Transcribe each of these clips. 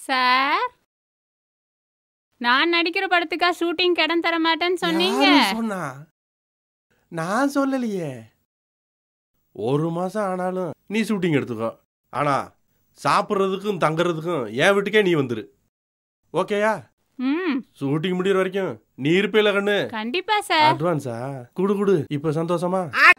Sir நான் நடிக்கிற படத்துக்கா shooting இடம் தர மாட்டேன்னு சொன்னீங்க யாரு சொன்னா நான் சொல்லலையே ஒரு மாசம் ஆனாலும் நீ ஷூட்டிங் எடுத்துக்கோ ஆனா சாப்பிட்றதுக்கும் தங்குறதுக்கும் என் வீட்டுக்கே நீ வந்துரு ஓகேயா ம் ஷூட்டிங் முடியிற வரைக்கும் நீ இருப்பேல கண்ணு கண்டிப்பா சார் அட்வான்ஸா குடு குடு இப்ப சந்தோஷமா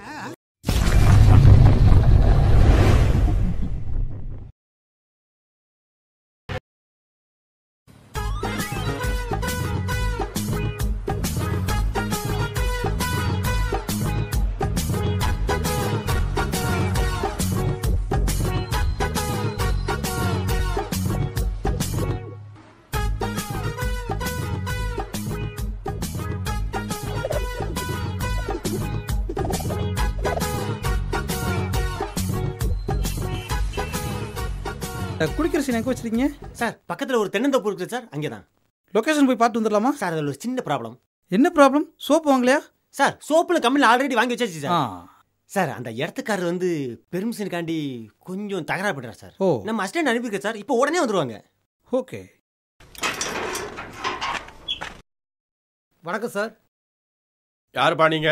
குடிக்கிற சீன் எங்கே வச்சிருக்கீங்க சார் பக்கத்தில் ஒரு தென்னந்தோப்பு இருக்குது சார் அங்கே தான் லொகேஷன் போய் பார்த்து வந்துடலாமா சார் அதில் ஒரு சின்ன ப்ராப்ளம் என்ன ப்ராப்ளம் சோப்பு வாங்கலையா சார் சோப்பில் கம்பெனியில் ஆல்ரெடி வாங்கி வச்சாச்சு ஆ சார் சார் அந்த இடத்துக்காரர் வந்து பெர்மிஷனுக்காண்டி கொஞ்சம் தகராறு பண்ணுறார் சார் ஓ நம்ம அசிஸ்டன்ட் அனுப்பியிருக்கேன் சார் இப்போ உடனே வந்துருவாங்க ஓகே வணக்கம் சார் யாருப்பா நீங்க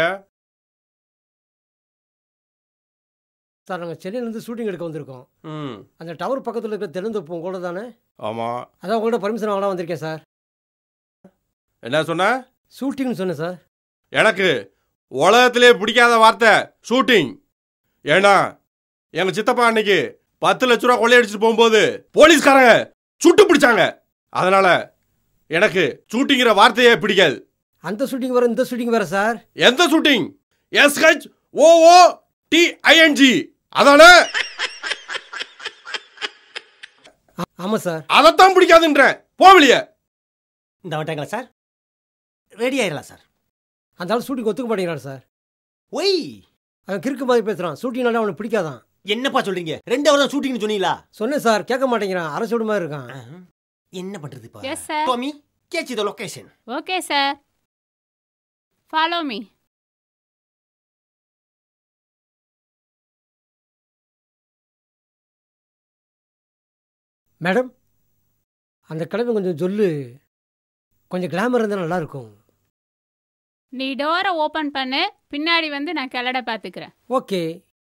சார் நாங்கள் சென்னையிலேருந்து ஷூட்டிங் எடுக்க வந்திருக்கோம் ம் அந்த டவர் பக்கத்தில் இருக்கிற தெலுந்தப்பு உங்களோட தானே ஆமா அதான் உங்கள்ட்ட பர்மிஷன் வாங்கலாம் வந்திருக்கேன் சார் என்ன சொன்ன ஷூட்டிங்னு சொன்னேன் சார் எனக்கு உலகத்திலே பிடிக்காத வார்த்தை ஷூட்டிங் ஏன்னா எங்க சித்தப்பா அன்னைக்கு பத்து லட்ச ரூபா கொள்ளையடிச்சிட்டு போகும்போது போலீஸ்காரங்க சுட்டு பிடிச்சாங்க அதனால எனக்கு ஷூட்டிங்கிற வார்த்தையே பிடிக்காது அந்த ஷூட்டிங் வேறு இந்த ஷூட்டிங் வேறு சார் எந்த shooting S H O O T I N G அதானே ஆமாம் சார் அதைத்தான் பிடிக்காதுன்றேன் போவலியே இந்த வட்டாங்களா சார் ரெடி ஆயிடலாம் சார் அந்த ஆள் ஷூட்டிங் ஒத்துக்க மாட்டேங்கிறான் சார் ஒய் அவன் கிறுக்கு மாதிரி பேசுகிறான் ஷூட்டிங்னால அவனுக்கு பிடிக்காதான் என்னப்பா சொல்றீங்க ரெண்டு அவர் தான் ஷூட்டிங்னு சொன்னீங்களா சொன்னேன் சார் கேட்க மாட்டேங்கிறான் அரசு மாதிரி இருக்கான் ஆஹ். என்ன பண்றது இப்போ yes sir Tommy catch the location okay sir follow me madam அந்த கிழமை கொஞ்சம் சொல்லு கொஞ்சம் கிளாமர் இருந்தால் நல்லா இருக்கும் நீ டோரை ஓபன் பண்ணு பின்னாடி வந்து நான் கிளட பாத்துக்கிறேன் ஓகே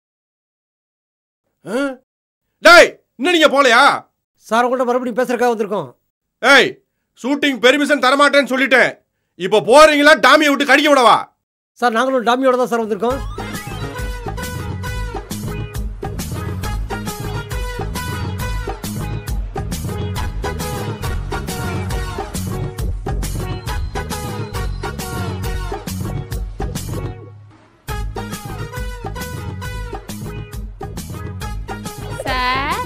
டேய் இன்னும் நீங்க போலையா சார் உங்கள்கிட்ட மறுபடியும் பேசுறதுக்காக வந்திருக்கோம் ஏய் ஷூட்டிங் பெர்மிஷன் தரமாட்டேன்னு சொல்லிட்டேன் இப்போ போறீங்களா டாமியை விட்டு கடிக்க விடவா சார் நாங்களும் டாமியோட தான் சார் வந்திருக்கோம் சார்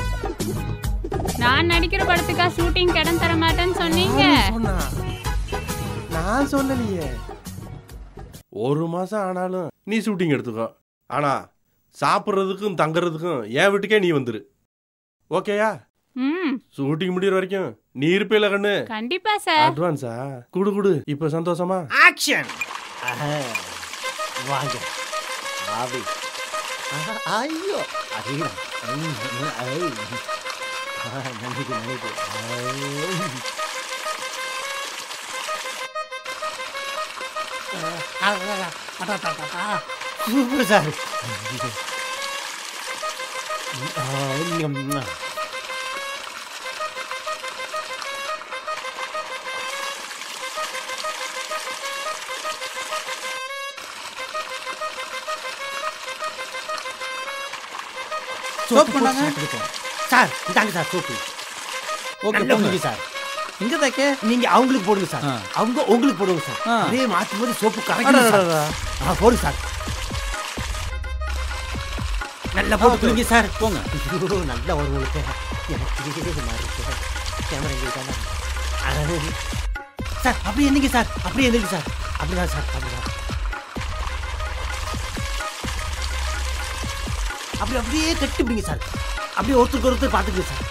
நான் நடிக்கிற படத்துக்கா ஷூட்டிங் இடம் தர மாட்டேன்னு சொன்னீங்க யாரு சொன்னா? நான் சொல்லலையே ஒரு மாசம் ஆனாலும் நீ ஷூட்டிங் எடுத்துக்கோ ஆனா சாப்பிட்றதுக்கும் தங்குறதுக்கும் என் வீட்டுக்கே நீ வந்துரு ஓகேயா ம் ஷூட்டிங் முடியிற வரைக்கும் நீ இருப்பேல கண்ணு கண்டிப்பா சார் அட்வான்ஸா குடு குடு இப்ப சந்தோஷமா ஆக்ஷன் வாங்க ஆவி ஆஹா, ஐயோ அதேதான் ஐ, ஐ. ஆ, நன்றிக்கு நன்றி ஐ. ஆ, ஆ, ஆ, அடா, அடா, அடா, அடா. சூப்பர் சார் ஆ, ம், ம். சோப் பண்ணாங்க சார் இதாங்க சார் சோப்பு ஓகே நல்லா போங்க குடிங்க சார் எங்க தைக்க நீங்க அவங்களுக்கு போடுங்க சார் ஆ. அவங்க உங்களுக்கு போடுங்க சார் ஆ. அதே மாற்றும் போது சோப்பு கரைக்கணும் சார் அடடடடா. ஆ போடுங்க சார் நல்லா போட்டு ஓகே. குடிங்க சார் போங்க ஐயோ, நல்லா வரும் உங்களுக்கு எனக்கு இது மாதிரி இருக்கு கேமரா எங்க இருக்காங்க? அஹ். சார் அப்படியே என்னங்க சார் அப்படியே என்னங்க சார் அப்படிதான் சார் அப்படிதான் அப்படி அப்படியே கட்டி பிடிங்க சார் அப்படியே ஒருத்தருக்கு ஒருத்தர் பார்த்துக்குங்க சார்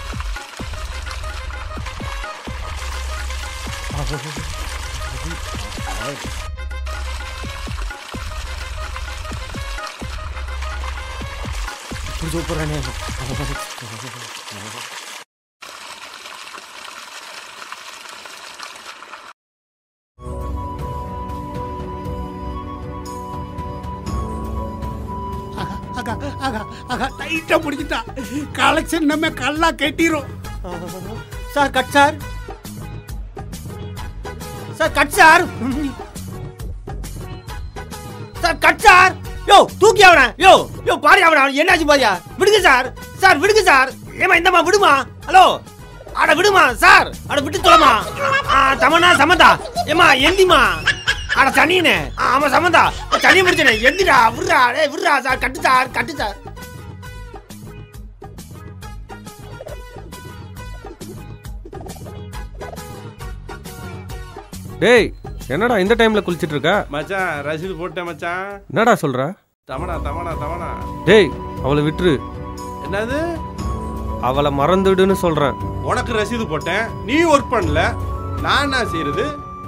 இப்படி சூப்பரானே ஆகா ஆகா ஆகா டைட்டா பிடிச்சிட்டா கலெக்ஷன் நம்ம கல்லா கட்டிரும் sir cut sir sir cut sir sir cut sir யோ தூக்கி அவன யோ யோ பாரு அவன அவன் என்னாச்சு பாரியா விடுங்க சார் சார் விடுங்க சார் ஏமா இந்தம்மா விடுமா ஹலோ அட விடுமா சார் அட விட்டு தொலைமா ஆ தமனா சமந்தா ஏமா எந்திமா அட சனியனே ஆ, ஆமா சமந்தா சனியை முடிச்சனே எந்திடா விடுறா டேய் விடுறா sir cut sir cut sir டேய் என்னடா இந்த டைம்ல குளிச்சிட்டு இருக்க மச்சான் ரசீது போட்டேன் மச்சான் என்னடா சொல்ற தமனா தமனா தமனா டேய் அவளை விட்டுரு என்னது அவளை மறந்துடுன்னு சொல்றேன் உனக்கு ரசீது போட்டேன் நீ ஒர்க் பண்ணல நான் என்ன செய்யறது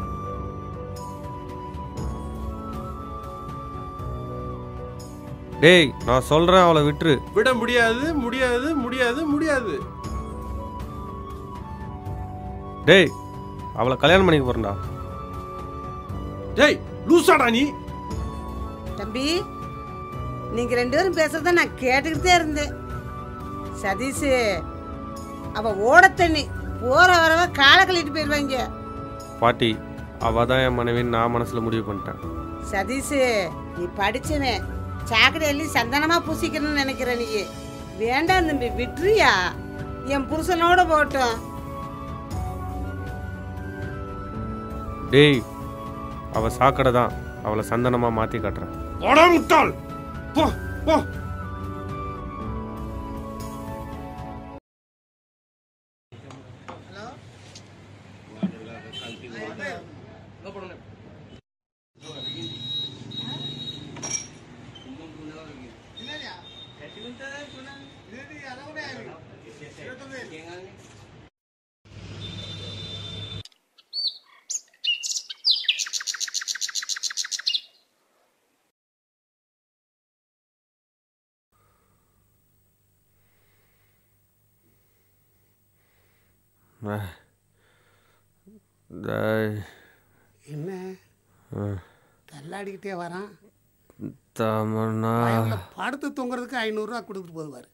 டேய் நான் சொல்றேன் அவளை விட்டுரு விட முடியாது முடியாது முடியாது முடியாது டேய் அவளை கல்யாணம் பண்ணிக்க போறேன்டா டேய் லூசாடா நீ தம்பி நீங்க ரெண்டு பேரும் பேசுறத நான் கேட்டுக்கிட்டே இருந்தேன் சதீஷ் அவ ஓட தண்ணி போற வரவ காலை கழிட்டு போயிடுவாங்க பாட்டி அவ தான் என் மனைவின்னு நான் மனசுல முடிவு பண்ணிட்டேன் சதீஷ் நீ படிச்சவன் சாக்கடை எள்ளி சந்தனமா பூசிக்கணும்னு நினைக்கிற நீ வேண்டாம் தம்பி விட்டுறியா என் புருஷனோட போகட்டும் டேய் அவ சாக்கடை தான் அவளை சந்தனமா மாத்தி காட்டுறேன் போடா முட்டாள் போ போ அஹ். டேய், என்ன அஹ். தள்ளாடிக்கிட்டே வரான் தமன்னா வயல்ல படுத்து தூங்குறதுக்கு ஐநூறுரூவா கொடுத்துட்டு போதுவார்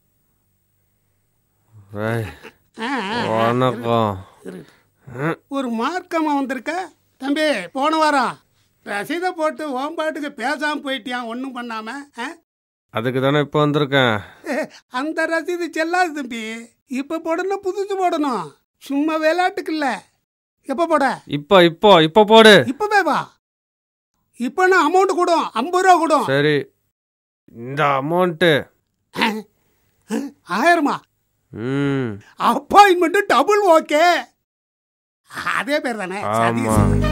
டேய், வணக்கம் ஒரு மார்க்கமா வந்திருக்க தம்பி போன வாரம் ரசீதை போட்டு ஓம்பாட்டுக்கு பேசாம போயிட்டியான் ஒன்றும் பண்ணாம ஆ? அதுக்கு தானே இப்போ வந்திருக்கேன் அந்த ரசீது செல்லாது தம்பி இப்போ போடணும் புதுசு போடணும் சும்மா விளையாட்டுக்கு இல்ல எப்போ போட இப்போ இப்போ இப்போ போடு இப்பவே வா இப்போனா அமௌண்ட் கூடும் ஐம்பது ரூபா கூடும் சரி இந்த அமௌண்ட்டு ஆயிரமா ம் அப்பாயின்மெண்ட் டபுள் ஓகே அதே பேர் தானே ஆமா சதீஷ்.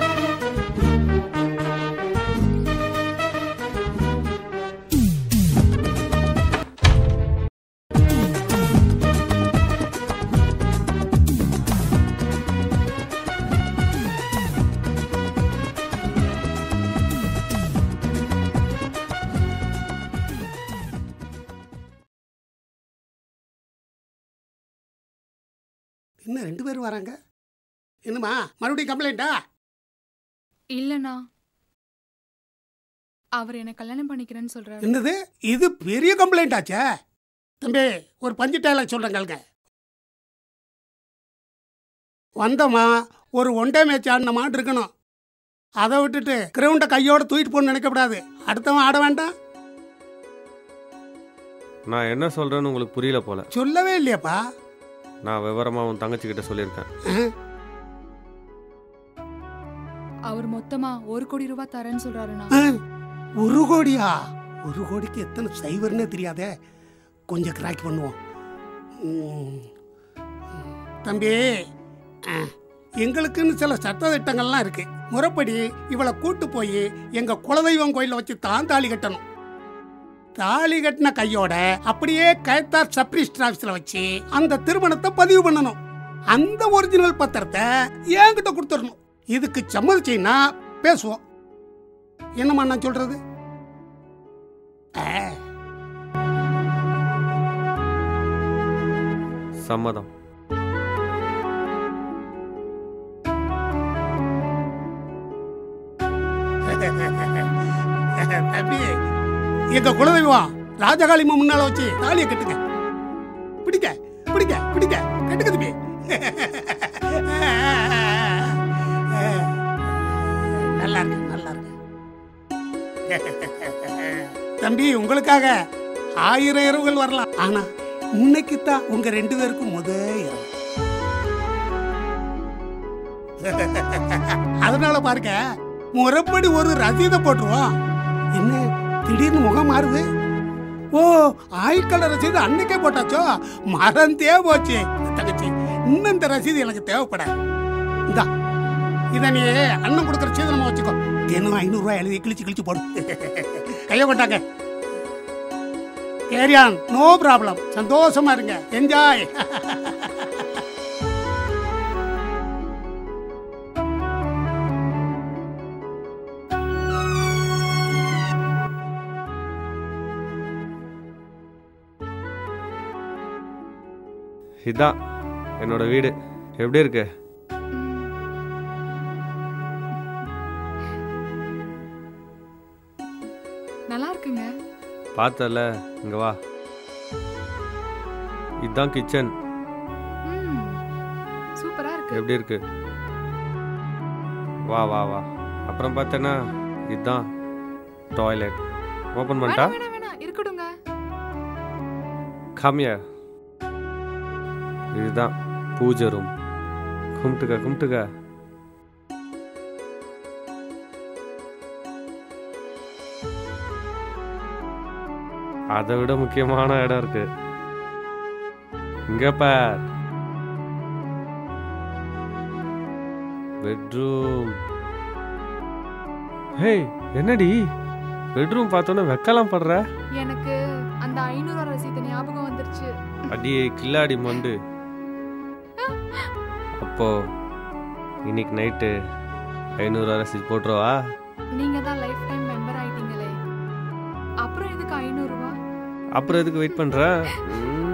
என்ன ரெண்டு பேரும் வராங்க என்னம்மா மறுபடியும் கம்ப்ளைண்டா இல்லண்ணா அவர் என்ன கல்யாணம் பண்ணிக்கிறேன்னு சொல்றாரு என்னது இது பெரிய கம்ப்ளைண்ட் ஆச்சே தம்பி ஒரு பஞ்சு டைலாக் சொல்றேன் கேளுங்க வந்தோமா ஒரு ஒன்டே மேட்ச் ஆடின மாட்டு இருக்கணும் அதை விட்டுட்டு கிரவுண்டை கையோட தூக்கிட்டு போகணும்னு நினைக்கக்கூடாது அடுத்தவன் ஆட வேண்டாம் நான் என்ன சொல்றேன்னு உங்களுக்கு புரியல போல சொல்லவே இல்லையாப்பா நான் விவரமா உன் தங்கச்சி கிட்ட சொல்லியிருக்கேன் அஹ், அவர் மொத்தமா ஒரு கோடி ரூபாய் தரேன்னு சொல்றாருண்ணா அஹ், ஒரு கோடியா ஒரு கோடிக்கு எத்தனை சைவர்னே தெரியாதே கொஞ்சம் கிராக் பண்ணுவோம் ம், ம். தம்பி அஹ், எங்களுக்குன்னு சில சட்ட திட்டங்கள்லாம் இருக்கு முறைப்படி இவளை கூட்டு போய் எங்க குலதெய்வம் கோயிலில் வச்சு தான் தாலி கட்டணும் தாலி கட்டின கையோட அப்படியே கயத்தார் சப் ரிஜிஸ்டர் ஆஃபீஸில் வச்சு அந்த திருமணத்தை பதிவு பண்ணணும் அந்த ஒரிஜினல் பத்திரத்தை என்கிட்ட கொடுத்துடணும் இதுக்கு சம்மதிச்சீங்கன்னா பேசுவோம் என்னம்மா நான் சொல்றது ஆ, சம்மதம் தம்பி எங்க குலதெய்வம் ராஜகாளி அம்மா முன்னால வச்சு தாலியை கட்டுங்க பிடிக்க பிடிக்க பிடிக்க கட்டுக்க தம்பி நல்லா இருக்கு நல்லா இருக்கு தம்பி உங்களுக்காக ஆயிரம் இரவுகள் வரலாம் ஆனா இன்னைக்கு தான் உங்க ரெண்டு பேருக்கும் முத இரவு அதனால பாருங்க முறைப்படி ஒரு ரசீதை போட்டுருவோம் என்ன திடீர்னு முகம் மாறுது ஓ ஆயுட்கால ரசீது அன்னைக்கே போட்டாச்சோ மறந்தே போச்சு தங்கச்சி இன்னும் இந்த ரசீது எனக்கு தேவைப்படாது இந்தா இதை நீ அண்ணன் கொடுக்குற சீதனமா வச்சுக்கோ தினம் ஐநூறுரூவா எழுதி கிழிச்சு கிழிச்சு போடு கையை கொண்டாங்க கேரியான் நோ ப்ராப்ளம் சந்தோஷமா இருங்க என்ஜாய் இதான் என்னோட வீடு எப்படி இருக்கு நல்லா இருக்குங்க பார்த்தல இங்க வா இதுதான் கிச்சன் ம், சூப்பரா இருக்கு எப்படி இருக்கு வா வா வா அப்புறம் பார்த்தேன்னா இதுதான் டாய்லெட் ஓப்பன் பண்ணிட்டா வேணாம் வேணாம் வேணாம் இருக்கட்டுங்க காமியா இதுதான் பூஜை ரூம் கும்பிட்டுக்க கும்பிட்டுக்க அதை விட முக்கியமான இடம் இருக்கு இங்க பார் பெட்ரூம் ஹேய் என்னடி பெட்ரூம் பார்த்தோன்னே வெக்கலாம் படுற எனக்கு அந்த ஐநூறு ரசீது ஞாபகம் வந்துருச்சு அடியே கில்லாடி மண்டு அப்போ இன்னைக்கு நைட்டு ஐநூறு ரசீது போட்டுருவா நீங்க தான் லைஃப் டைம் மெம்பர் ஆயிட்டீங்களே அப்புறம் எதுக்கு ஐநூறு ரூபா அப்புறம் எதுக்கு வெயிட் பண்ற ம்.